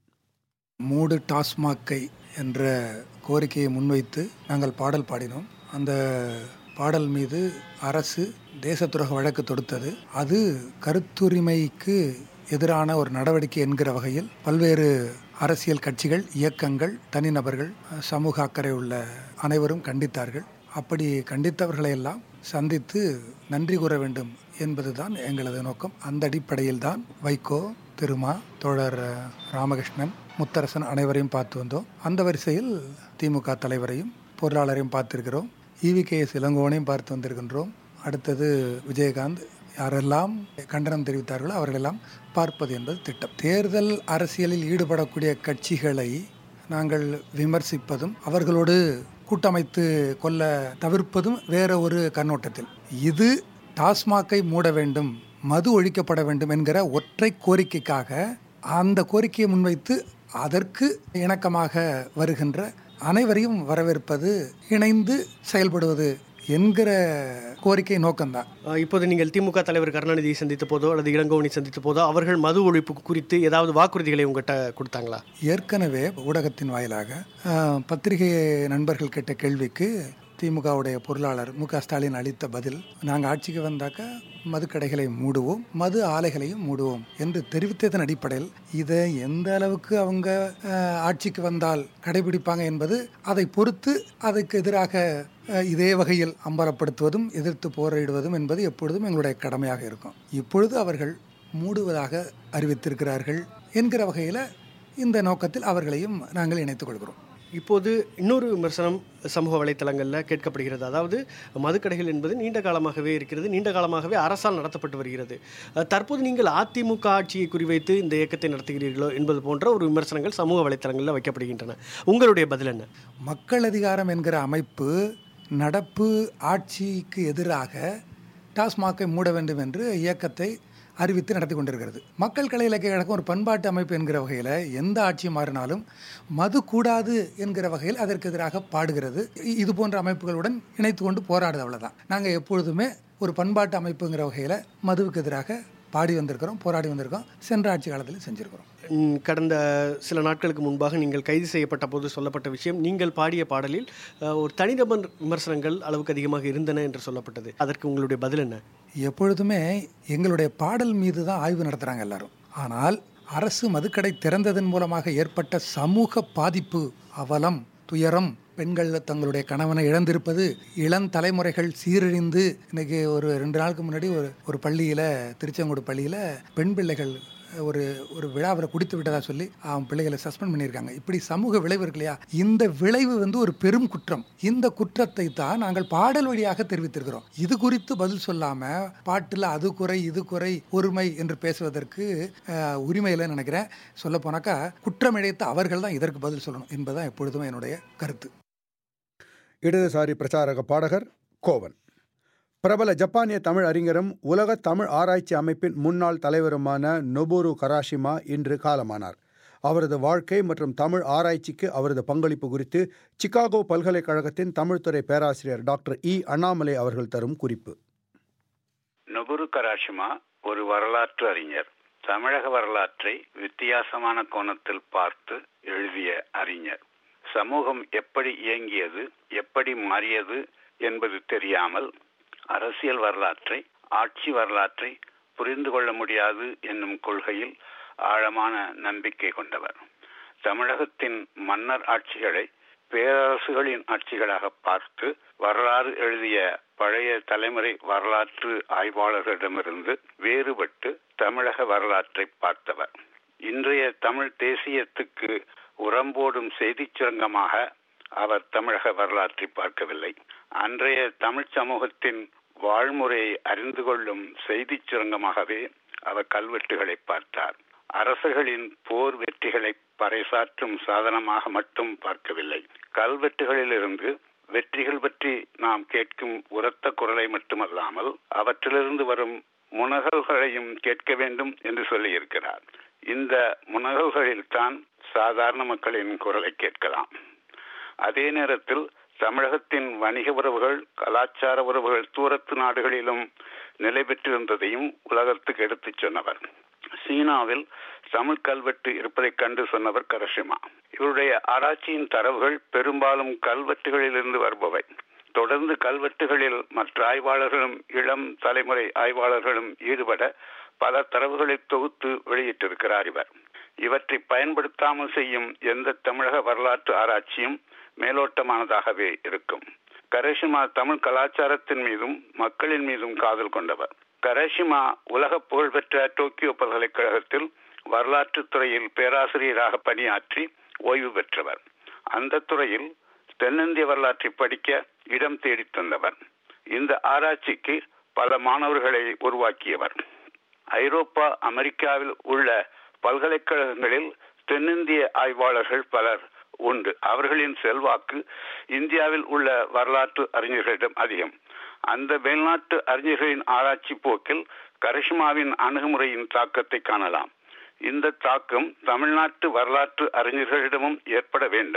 மூடு டாஸ்மாக்கை என்ற கோரிக்கையை முன்வைத்து நாங்கள் பாடல் பாடினோம் அந்த பாடல் மீது அரசு தேசத்துறக வழக்கு தொடுத்தது அது கருத்துரிமைக்கு எதிரான ஒரு நடவடிக்கை என்கிற வகையில் பல்வேறு அரசியல் கட்சிகள் இயக்கங்கள் தனிநபர்கள் சமூக அக்கறை உள்ள அனைவரும் கண்டித்தார்கள் அப்படி கண்டித்தவர்களை எல்லாம் சந்தித்து நன்றி கூற வேண்டும் என்பதுதான் எங்களது நோக்கம் அந்த அடிப்படையில் தான் வைகோ திருமா தோழர் ராமகிருஷ்ணன் முத்தரசன் அனைவரையும் பார்த்து வந்தோம் அந்த வரிசையில் திமுக தலைவரையும் பொருளாளரையும் பார்த்திருக்கிறோம் இவி கே எஸ் இளங்கோவனையும் பார்த்து வந்திருக்கின்றோம் அடுத்தது விஜயகாந்த் யாரெல்லாம் கண்டனம் தெரிவித்தார்களோ அவர்களெல்லாம் பார்ப்பது என்பது திட்டம் தேர்தல் அரசியலில் ஈடுபடக்கூடிய கட்சிகளை நாங்கள் விமர்சிப்பதும் அவர்களோடு கூட்டமைத்து கொள்ள தவிர்ப்பதும் வேற ஒரு கண்ணோட்டத்தில் இது டாஸ்மாக்கை மூட வேண்டும் மது ஒழிக்கப்பட வேண்டும் என்கிற ஒற்றை கோரிக்கைக்காக அந்த கோரிக்கையை முன்வைத்து அதற்கு இணக்கமாக வருகின்ற அனைவரையும் வரவேற்பது இணைந்து செயல்படுவது என்கிற கோரிக்கை நோக்கம்தான் அஹ், இப்போது நீங்கள் திமுக தலைவர் கருணாநிதியை சந்தித்த போதோ அல்லது இளங்கோவனை சந்தித்த போதோ அவர்கள் மது ஒழிப்பு குறித்து ஏதாவது வாக்குறுதிகளை உங்கள்கிட்ட கொடுத்தாங்களா ஏற்கனவே ஊடகத்தின் வாயிலாக அஹ், பத்திரிகை நண்பர்கள் கேட்ட கேள்விக்கு திமுகவுடைய பொருளாளர் மு க ஸ்டாலின் அளித்த பதில் நாங்கள் ஆட்சிக்கு வந்தாக்க மதுக்கடைகளை மூடுவோம் மது ஆலைகளையும் மூடுவோம் என்று தெரிவித்ததன் அடிப்படையில் இதை எந்த அளவுக்கு அவங்க அஹ், ஆட்சிக்கு வந்தால் கடைபிடிப்பாங்க என்பது அதை பொறுத்து அதுக்கு எதிராக அஹ், இதே வகையில் அம்பலப்படுத்துவதும் எதிர்த்து போராடுவதும் என்பது எப்பொழுதும் எங்களுடைய கடமையாக இருக்கும் இப்பொழுது அவர்கள் மூடுவதாக அறிவித்திருக்கிறார்கள் என்கிற வகையில் இந்த நோக்கத்தில் அவர்களையும் நாங்கள் இணைத்துக் கொள்கிறோம் இப்போது இன்னொரு விமர்சனம் சமூக வலைத்தளங்களில் கேட்கப்படுகிறது அதாவது மதுக்கடைகள் என்பது நீண்ட காலமாகவே இருக்கிறது நீண்ட காலமாகவே அரசால் நடத்தப்பட்டு வருகிறது அஹ், தற்போது நீங்கள் அதிமுக ஆட்சியை குறிவைத்து இந்த இயக்கத்தை நடத்துகிறீர்களோ என்பது போன்ற ஒரு விமர்சனங்கள் சமூக வலைத்தளங்களில் வைக்கப்படுகின்றன உங்களுடைய பதில் என்ன மக்கள் அதிகாரம் என்கிற அமைப்பு நடப்பு ஆட்சிக்கு எதிராக டாஸ்மாகை மூட வேண்டும் என்று இயக்கத்தை அறிவித்து நடத்தி கொண்டிருக்கிறது மக்கள் கலை இலக்கிய கழகம் ஒரு பண்பாட்டு அமைப்பு என்கிற வகையில் எந்த ஆட்சி மாறினாலும் மது கூடாது என்கிற வகையில் அதற்கு எதிராக பாடுகிறது இ- இது போன்ற அமைப்புகளுடன் இணைத்து கொண்டு போராடுது அவ்வளவுதான் நாங்கள் எப்பொழுதுமே ஒரு பண்பாட்டு அமைப்புங்கிற வகையில் மதுவுக்கு எதிராக பாடி வந்திருக்கிறோம் போராடி வந்திருக்கோம் சென்ற ஆட்சி காலத்தில் செஞ்சிருக்கிறோம் ம், கடந்த சில நாட்களுக்கு முன்பாக நீங்கள் கைது செய்யப்பட்ட போது சொல்லப்பட்ட விஷயம் நீங்கள் பாடிய பாடலில் அஹ், ஒரு தனிநபர் விமர்சனங்கள் அளவுக்கு அதிகமாக இருந்தன என்று சொல்லப்பட்டது அதற்கு உங்களுடைய பதில் என்ன எப்பொழுதுமே எங்களுடைய பாடல் மீது தான் ஆய்வு நடத்துகிறாங்க எல்லாரும் ஆனால் அரசு மதுக்கடை திறந்ததன் மூலமாக ஏற்பட்ட சமூக பாதிப்பு அவலம் துயரம் பெண்கள் தங்களுடைய கணவனை இழந்திருப்பது இளம் தலைமுறைகள் சீரழிந்து இன்னைக்கு ஒரு ரெண்டு நாளுக்கு முன்னாடி ஒரு ஒரு பள்ளியில் திருச்செங்கோடு பள்ளியில் பெண் பிள்ளைகள் ஒரு ஒரு விழாவில் குடித்து விட்டதா சொல்லி அவன் பிள்ளைகளை சஸ்பெண்ட் பண்ணியிருக்காங்க இப்படி சமூக விளைவு இருக்கு இல்லையா இந்த விளைவு வந்து ஒரு பெரும் குற்றம் இந்த குற்றத்தை தான் நாங்கள் பாடல் வழியாக தெரிவித்திருக்கிறோம் இது குறித்து பதில் சொல்லாம பாட்டில் அது குறை இது குறை ஒருமை என்று பேசுவதற்கு அஹ், உரிமை இல்லைன்னு நினைக்கிறேன் சொல்ல போனாக்கா குற்றம் இழைத்த அவர்கள் தான் இதற்கு பதில் சொல்லணும் என்பதுதான் எப்பொழுதுமே என்னுடைய கருத்து இடதுசாரி பிரச்சாரக பாடகர் கோவன் பிரபல ஜப்பானிய தமிழ் அறிஞரும் உலக தமிழ் ஆராய்ச்சி அமைப்பின் முன்னாள் தலைவருமான நொபுரு கராஷிமா இன்று காலமானார் அவரது வாழ்க்கை மற்றும் தமிழ் ஆராய்ச்சிக்கு அவரது பங்களிப்பு குறித்து சிகாகோ பல்கலைக்கழகத்தின் தமிழ்துறை பேராசிரியர் டாக்டர் இ அண்ணாமலை அவர்கள் தரும் குறிப்பு நொபுரு கராஷிமா ஒரு வரலாற்று அறிஞர் தமிழக வரலாற்றை வித்தியாசமான கோணத்தில் பார்த்து எழுதிய அறிஞர் சமூகம் எப்படி இயங்கியது எப்படி மாறியது என்பது தெரியாமல் அரசியல் வரலாற்றை ஆட்சி வரலாற்றை புரிந்து கொள்ள முடியாது என்னும் கொள்கையில் ஆழமான நம்பிக்கை கொண்டவர் தமிழகத்தின் மன்னர் ஆட்சிகளை பேரரசுகளின் ஆட்சிகளாக பார்த்து வரலாறு எழுதிய பழைய தலைமுறை வரலாற்று ஆய்வாளர்களிடமிருந்து வேறுபட்டு தமிழக வரலாற்றை பார்த்தவர் இன்றைய தமிழ் தேசியத்துக்கு உரம்போடும் செய்திச் சுரங்கமாக அவர் தமிழக வரலாற்றை பார்க்கவில்லை அன்றைய தமிழ் சமூகத்தின் வாழ்முறையை அறிந்து கொள்ளும் செய்திச் சுரங்கமாகவே அவர் கல்வெட்டுகளை பார்த்தார் அரசர்களின் போர் வெற்றிகளை பறைசாற்றும் சாதனமாக மட்டும் பார்க்கவில்லை கல்வெட்டுகளிலிருந்து வெற்றிகள் பற்றி நாம் கேட்கும் உரத்த குரலை மட்டுமல்லாமல் அவற்றிலிருந்து வரும் முனகல்களையும் கேட்க வேண்டும் என்று சொல்லியிருக்கிறார் இந்த முனகல்களில்தான் சாதாரண மக்களின் குரலை கேட்கலாம் அதே நேரத்தில் தமிழகத்தின் வணிக உறவுகள் கலாச்சார உறவுகள் தூரத்து நாடுகளிலும் நிலை பெற்றிருந்ததையும் உலகத்துக்கு எடுத்துச் சொன்னவர் சீனாவில் தமிழ் கல்வெட்டு இருப்பதைக் கண்டு சொன்னவர் கரஷிமா இவருடைய ஆராய்ச்சியின் தரவுகள் பெரும்பாலும் கல்வெட்டுகளிலிருந்து வருபவை தொடர்ந்து கல்வெட்டுகளில் மற்ற ஆய்வாளர்களும் இளம் தலைமுறை ஆய்வாளர்களும் ஈடுபட பல தரவுகளை தொகுத்து வெளியிட்டிருக்கிறார் இவர் இவற்றை பயன்படுத்தாமல் செய்யும் எந்த தமிழக வரலாற்று ஆராய்ச்சியும் மேலோட்டமானதாகவே இருக்கும் கரேஷிமா தமிழ் கலாச்சாரத்தின் மீதும் மக்களின் மீதும் காதல் கொண்டவர் கரேஷிமா உலக புகழ்பெற்ற டோக்கியோ பல்கலைக்கழகத்தில் வரலாற்று துறையில் பேராசிரியராக பணியாற்றி ஓய்வு பெற்றவர் அந்த துறையில் தென்னிந்திய வரலாற்றை படிக்க இடம் தேடி தந்தவர் இந்த ஆராய்ச்சிக்கு பல மாணவர்களை உருவாக்கியவர் ஐரோப்பா அமெரிக்காவில் உள்ள பல்கலைக்கழகங்களில் தென்னிந்திய ஆய்வாளர்கள் பலர் உண்டு அவர்களின் செல்வாக்கு இந்தியாவில் உள்ள வரலாற்று அறிஞர்களிடம் அதிகம் அந்த வெளிநாட்டு அறிஞர்களின் ஆராய்ச்சி போக்கில் கரிஷ்மாவின் அணுகுமுறையின் தாக்கத்தை காணலாம் இந்த தாக்கம் தமிழ்நாட்டு வரலாற்று அறிஞர்களிடமும் ஏற்பட வேண்டும்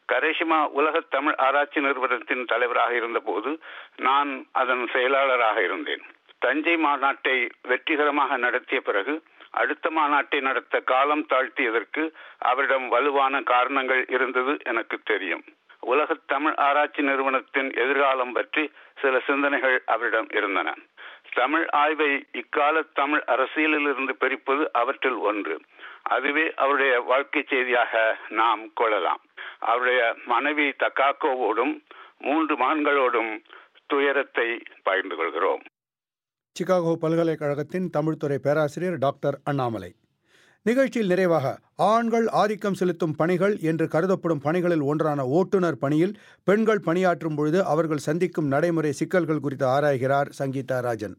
கரேஷிமா உலக தமிழ் ஆராய்ச்சி நிறுவனத்தின் தலைவராக இருந்தபோது நான் அதன் செயலாளராக இருந்தேன் தஞ்சை மாநாட்டை வெற்றிகரமாக நடத்திய பிறகு அடுத்த மாநாட்டை நடத்த காலம் தாழ்த்தியதற்கு அவரிடம் வலுவான காரணங்கள் இருந்தது எனக்கு தெரியும் உலக தமிழ் ஆராய்ச்சி நிறுவனத்தின் எதிர்காலம் பற்றி சில சிந்தனைகள் அவரிடம் இருந்தன தமிழ் ஆய்வை இக்கால தமிழ் அரசியலில் இருந்து பிரிப்பது அவற்றில் ஒன்று அதுவே அவருடைய வாழ்க்கை செய்தியாக நாம் கொள்ளலாம் அவருடைய மனைவி தக்காக்கோவோடும் மூன்று மகன்களோடும் துயரத்தை பகிர்ந்து கொள்கிறோம் சிகாகோ பல்கலைக்கழகத்தின் தமிழ்துறை பேராசிரியர் டாக்டர் அண்ணாமலை நிகழ்ச்சியில் நிறைவாக ஆண்கள் ஆதிக்கம் செலுத்தும் பணிகள் என்று கருதப்படும் பணிகளில் ஒன்றான ஓட்டுநர் பணியில் பெண்கள் பணியாற்றும் பொழுது அவர்கள் சந்திக்கும் நடைமுறை சிக்கல்கள் குறித்து ஆராய்கிறார் சங்கீதா ராஜன்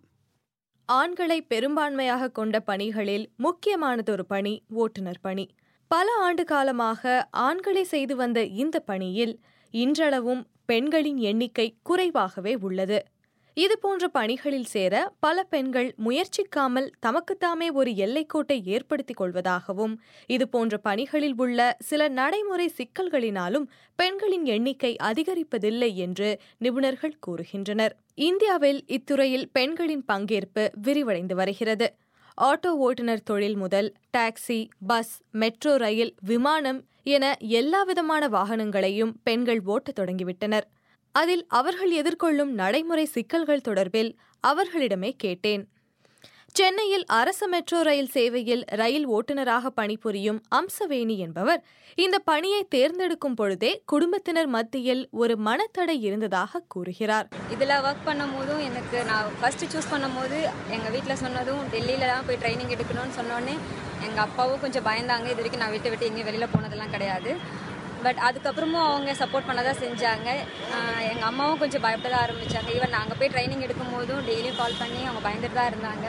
ஆண்களை பெரும்பான்மையாக கொண்ட பணிகளில் முக்கியமானதொரு பணி ஓட்டுநர் பணி பல ஆண்டு காலமாக ஆண்களே செய்து வந்த இந்த பணியில் இன்றளவும் பெண்களின் எண்ணிக்கை குறைவாகவே உள்ளது இது போன்ற பணிகளில் சேர பல பெண்கள் முயற்சிக்காமல் தமக்குத்தாமே ஒரு எல்லைக்கோட்டை ஏற்படுத்திக் கொள்வதாகவும் இது போன்ற பணிகளில் உள்ள சில நடைமுறை சிக்கல்களினாலும் பெண்களின் எண்ணிக்கை அதிகரிப்பதில்லை என்று நிபுணர்கள் கூறுகின்றனர் இந்தியாவில் இத்துறையில் பெண்களின் பங்கேற்பு விரிவடைந்து வருகிறது ஆட்டோ ஓட்டுநர் தொழில் முதல் டாக்ஸி பஸ் மெட்ரோ ரயில் விமானம் என எல்லாவிதமான வாகனங்களையும் பெண்கள் ஓட்டத் தொடங்கிவிட்டனர் அதில் அவர்கள் எதிர்கொள்ளும் நடைமுறை சிக்கல்கள் தொடர்பில் அவர்களிடமே கேட்டேன் சென்னையில் அரசு மெட்ரோ ரயில் சேவையில் ரயில் ஓட்டுநராக பணிபுரியும் அம்சவேணி என்பவர் இந்த பணியை தேர்ந்தெடுக்கும் பொழுதே குடும்பத்தினர் மத்தியில் ஒரு மனத்தடை இருந்ததாக கூறுகிறார் இதில் ஒர்க் பண்ணும் போதும் எனக்கு நான் ஃபஸ்ட்டு சூஸ் பண்ணும் போது எங்கள் வீட்டில் சொன்னதும் டெல்லியில் தான் போய் ட்ரைனிங் எடுக்கணும்னு சொன்னோன்னே எங்கள் அப்பாவும் கொஞ்சம் பயந்தாங்க இது வரைக்கும் நான் விட்டு விட்டு எங்கேயும் வெளியில் போனதெல்லாம் கிடையாது பட் அதுக்கப்புறமும் அவங்க சப்போர்ட் பண்ண தான் செஞ்சாங்க எங்கள் அம்மாவும் கொஞ்சம் பயப்பட தான் ஆரம்பித்தாங்க ஈவன் நாங்கள் போய் ட்ரைனிங் எடுக்கும் போதும் டெய்லியும் கால் பண்ணி அவங்க பயந்துட்டு தான் இருந்தாங்க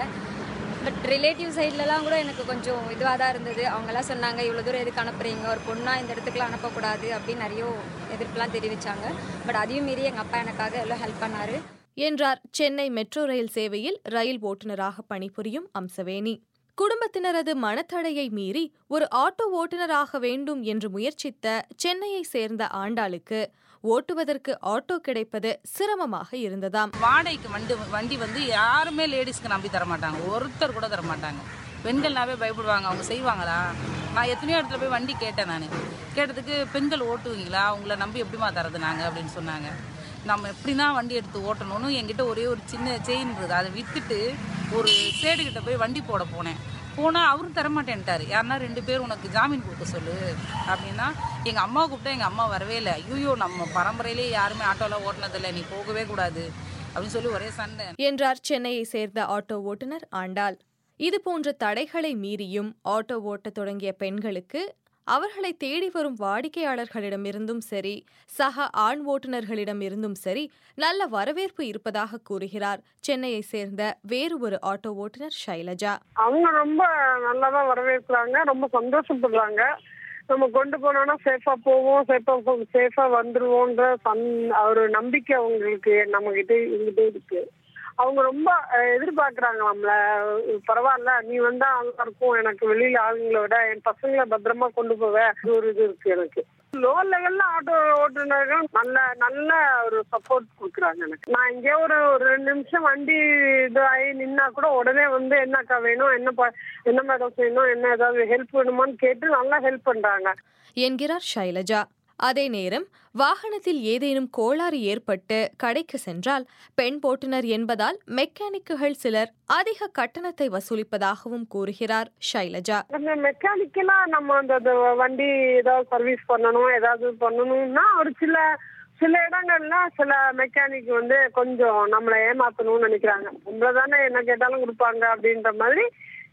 பட் ரிலேட்டிவ் சைட்லலாம் கூட எனக்கு கொஞ்சம் இதுவாக தான் இருந்தது அவங்கெல்லாம் சொன்னாங்க இவ்வளோ தூரம் எதுக்கு அனுப்புறீங்க ஒரு பொண்ணாக இந்த இடத்துக்குலாம் அனுப்பக்கூடாது அப்படின்னு நிறைய எதிர்ப்புலாம் தெரிவித்தாங்க பட் அதையும் மீறி எங்கள் அப்பா எனக்காக எல்லாம் ஹெல்ப் பண்ணார் என்றார் சென்னை மெட்ரோ ரயில் சேவையில் ரயில் ஓட்டுநராக பணிபுரியும் அம்சவேணி குடும்பத்தினரது மனத்தடையை மீறி ஒரு ஆட்டோ ஓட்டுநராக வேண்டும் என்று முயற்சித்த சென்னையை சேர்ந்த ஆண்டாளுக்கு ஓட்டுவதற்கு ஆட்டோ கிடைப்பது சிரமமாக இருந்ததாம் வாடகைக்கு வண்டி வண்டி வந்து யாருமே லேடிஸ்க்கு நம்பி தர மாட்டாங்க ஒருத்தர் கூட தர மாட்டாங்க பெண்கள்னாவே பயப்படுவாங்க அவங்க செய்வாங்களா நான் எத்தனையோ இடத்துல போய் வண்டி கேட்டேன் நான் கேட்டதுக்கு பெண்கள் ஓட்டுவீங்களா அவங்கள நம்பி எப்படிமா தரது நாங்கள் அப்படின்னு சொன்னாங்க நம்ம எப்படி தான் வண்டி எடுத்து ஓட்டணும்னு என்கிட்ட ஒரே ஒரு சின்ன செயின் இருக்குது அதை விற்றுட்டு ஒரு சேடுகிட்ட போய் வண்டி போட போனேன் போனால் அவரும் தரமாட்டேன்ட்டார் யாருன்னா ரெண்டு பேர் உனக்கு ஜாமீன் கொடுக்க சொல்லு அப்படின்னா எங்கள் அம்மா கூப்பிட்டா எங்கள் அம்மா வரவே இல்லை ஐயோ நம்ம பரம்பரையிலே யாருமே ஆட்டோலாம் ஓட்டினதில்லை நீ போகவே கூடாது அப்படின்னு சொல்லி ஒரே சண்டை என்றார் சென்னையை சேர்ந்த ஆட்டோ ஓட்டுநர் ஆண்டாள் இது போன்ற தடைகளை மீறியும் ஆட்டோ ஓட்டத் தொடங்கிய பெண்களுக்கு அவர்களை தேடி வரும் வாடிக்கையாளர்களிடமிருந்தும் சரி சக ஆண் ஓட்டுநர்களிடமிருந்தும் சரி நல்ல வரவேற்பு இருப்பதாக கூறுகிறார் சென்னையை சேர்ந்த வேறு ஒரு ஆட்டோ ஓட்டுநர் ஷைலஜா அவங்க ரொம்ப நல்லா தான் வரவேற்கிறாங்க ரொம்ப சந்தோஷப்படுறாங்க நம்ம கொண்டு போனோம்னா சேஃபா போவோம் சேஃபா சேஃபா வந்துருவோன்ற சந் ஒரு நம்பிக்கை அவங்களுக்கு நம்ம கிட்ட எங்கிட்ட இருக்கு அவங்க ரொம்ப எதிர்பார்க்கறாங்க நம்மள பரவாயில்ல நீ வந்தா நல்லா இருக்கும் எனக்கு வெளியில ஆளுங்களை விட என் பசங்களை பத்திரமா கொண்டு போவ இது ஒரு இது இருக்கு எனக்கு லோ லெவல்ல ஆட்டோ ஓட்டுநர்கள் நல்ல நல்ல ஒரு சப்போர்ட் கொடுக்குறாங்க எனக்கு நான் இங்கே ஒரு ஒரு ரெண்டு நிமிஷம் வண்டி இதாகி நின்னா கூட உடனே வந்து என்னக்கா வேணும் என்ன ப- என்ன மேடம் செய்யணும் என்ன ஏதாவது ஹெல்ப் வேணுமான்னு கேட்டு நல்லா ஹெல்ப் பண்றாங்க என்கிறார் ஷைலஜா அதே நேரம் வாகனத்தில் ஏதேனும் கோளாறு ஏற்பட்டு கடைக்கு சென்றால் பெண் ஓட்டுநர் என்பதால் மெக்கானிக்குகள் சிலர் அதிக கட்டணத்தை வசூலிப்பதாகவும் கூறுகிறார் ஷைலஜா அந்த மெக்கானிக்கலா நம்ம அந்த அந்த வண்டி ஏதாவது சர்வீஸ் பண்ணணும் ஏதாவது பண்ணணும்னா ஒரு சில சில இடங்கள்ல சில மெக்கானிக் வந்து கொஞ்சம் நம்மளை ஏமாத்தணும்னு நினைக்கிறாங்க நம்மள தானே என்ன கேட்டாலும் கொடுப்பாங்க அப்படின்ற மாதிரி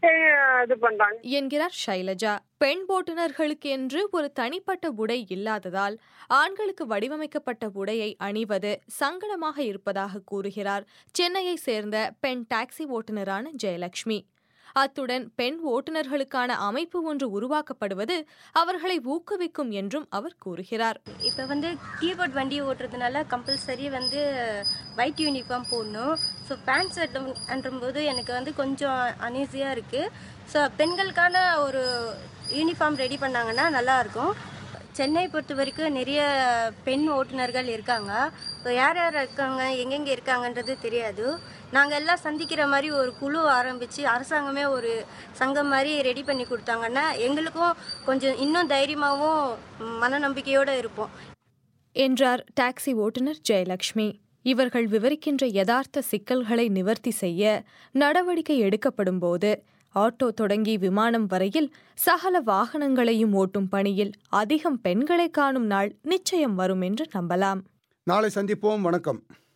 eh, இது பண்றாங்க என்கிறார் ஷைலஜா பெண் ஓட்டுநர்களுக்கு என்று ஒரு தனிப்பட்ட உடை இல்லாததால் ஆண்களுக்கு வடிவமைக்கப்பட்ட உடையை அணிவது சங்கடமாக இருப்பதாக கூறுகிறார் சென்னையை சேர்ந்த பெண் டாக்ஸி ஓட்டுநரான ஜெயலட்சுமி அத்துடன் பெண் ஓட்டுநர்களுக்கான அமைப்பு ஒன்று உருவாக்கப்படுவது அவர்களை ஊக்குவிக்கும் என்றும் அவர் கூறுகிறார் இப்போ வந்து கீபோர்ட் வண்டி ஓட்டுறதுனால கம்பல்சரி வந்து ஒயிட் யூனிஃபார்ம் போடணும் ஸோ பேண்ட் ஷர்ட்ன்றம்போது எனக்கு வந்து கொஞ்சம் அனீஸியாக இருக்குது ஸோ பெண்களுக்கான ஒரு யூனிஃபார்ம் ரெடி பண்ணாங்கன்னா நல்லாயிருக்கும் சென்னை பொறுத்த வரைக்கும் நிறைய பெண் ஓட்டுநர்கள் இருக்காங்க இப்போ யார் யார் இருக்காங்க எங்கெங்கே இருக்காங்கன்றது தெரியாது நாங்கள் எல்லாம் சந்திக்கிற மாதிரி ஒரு குழு ஆரம்பித்து அரசாங்கமே ஒரு சங்கம் மாதிரி ரெடி பண்ணி கொடுத்தாங்கன்னா எங்களுக்கும் கொஞ்சம் இன்னும் தைரியமாகவும் மன நம்பிக்கையோடு இருப்போம் என்றார் டாக்ஸி ஓட்டுநர் ஜெயலட்சுமி இவர்கள் விவரிக்கின்ற யதார்த்த சிக்கல்களை நிவர்த்தி செய்ய நடவடிக்கை எடுக்கப்படும் போது ஆட்டோ தொடங்கி விமானம் வரையில் சகல வாகனங்களையும் ஓட்டும் பணியில் அதிகம் பெண்களை காணும் நாள் நிச்சயம் வரும் என்று நம்பலாம் நாளை சந்திப்போம் வணக்கம்